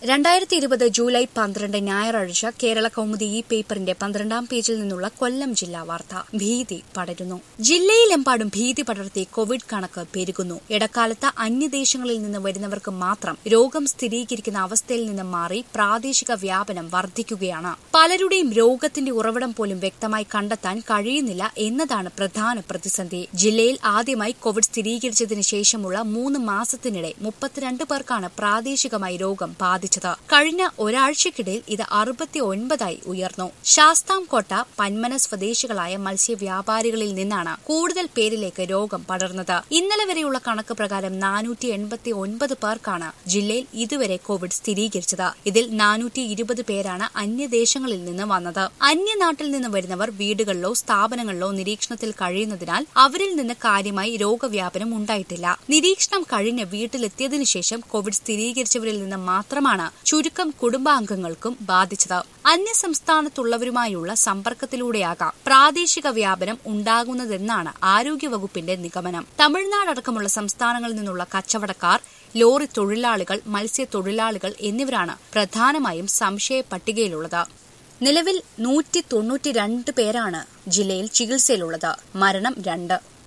രണ്ടായിരത്തി ഇരുപത് ജൂലൈ പന്ത്രണ്ട് ഞായറാഴ്ച കേരള കൗമുദി ഈ പേപ്പറിന്റെ പന്ത്രണ്ടാം പേജിൽ നിന്നുള്ള കൊല്ലം ജില്ലാ വാർത്ത ഭീതി പടരുന്നു ജില്ലയിലെമ്പാടും ഭീതി പടർത്തി കോവിഡ് കണക്ക് പെരുകുന്നു ഇടക്കാലത്ത് അന്യദേശങ്ങളിൽ നിന്ന് വരുന്നവർക്ക് മാത്രം രോഗം സ്ഥിരീകരിക്കുന്ന അവസ്ഥയിൽ നിന്ന് മാറി പ്രാദേശിക വ്യാപനം വർദ്ധിക്കുകയാണ് പലരുടെയും രോഗത്തിന്റെ ഉറവിടം പോലും വ്യക്തമായി കണ്ടെത്താൻ കഴിയുന്നില്ല എന്നതാണ് പ്രധാന പ്രതിസന്ധി ജില്ലയിൽ ആദ്യമായി കോവിഡ് സ്ഥിരീകരിച്ചതിന് ശേഷമുള്ള മൂന്ന് മാസത്തിനിടെ മുപ്പത്തിരണ്ട് പേർക്കാണ് പ്രാദേശികമായി രോഗം ബാധിച്ചത് കഴിഞ്ഞ ഒരാഴ്ചക്കിടയിൽ ഇത് അറുപത്തി ഒൻപതായി ഉയർന്നു ശാസ്താംകോട്ട പന്മന സ്വദേശികളായ മത്സ്യവ്യാപാരികളിൽ നിന്നാണ് കൂടുതൽ പേരിലേക്ക് രോഗം പടർന്നത് ഇന്നലെ വരെയുള്ള കണക്ക് പ്രകാരം നാനൂറ്റി എൺപത്തി ഒൻപത് പേർക്കാണ് ജില്ലയിൽ ഇതുവരെ കോവിഡ് സ്ഥിരീകരിച്ചത് ഇതിൽ നാനൂറ്റി ഇരുപത് പേരാണ് അന്യദേശങ്ങളിൽ നിന്ന് വന്നത് അന്യനാട്ടിൽ നിന്ന് വരുന്നവർ വീടുകളിലോ സ്ഥാപനങ്ങളിലോ നിരീക്ഷണത്തിൽ കഴിയുന്നതിനാൽ അവരിൽ നിന്ന് കാര്യമായി രോഗവ്യാപനം ഉണ്ടായിട്ടില്ല നിരീക്ഷണം കഴിഞ്ഞ് വീട്ടിലെത്തിയതിനു ശേഷം കോവിഡ് സ്ഥിരീകരിച്ചവരിൽ നിന്ന് മാത്രമാണ് ചുരുക്കം കുടുംബാംഗങ്ങൾക്കും ബാധിച്ചത് അന്യസംസ്ഥാനത്തുള്ളവരുമായുള്ള സമ്പർക്കത്തിലൂടെയാകാം പ്രാദേശിക വ്യാപനം ഉണ്ടാകുന്നതെന്നാണ് ആരോഗ്യവകുപ്പിന്റെ നിഗമനം തമിഴ്നാടടക്കമുള്ള സംസ്ഥാനങ്ങളിൽ നിന്നുള്ള കച്ചവടക്കാർ ലോറി തൊഴിലാളികൾ മത്സ്യത്തൊഴിലാളികൾ എന്നിവരാണ് പ്രധാനമായും സംശയ പട്ടികയിലുള്ളത് നിലവിൽ നൂറ്റി തൊണ്ണൂറ്റിരണ്ട് പേരാണ് ജില്ലയിൽ ചികിത്സയിലുള്ളത് മരണം രണ്ട്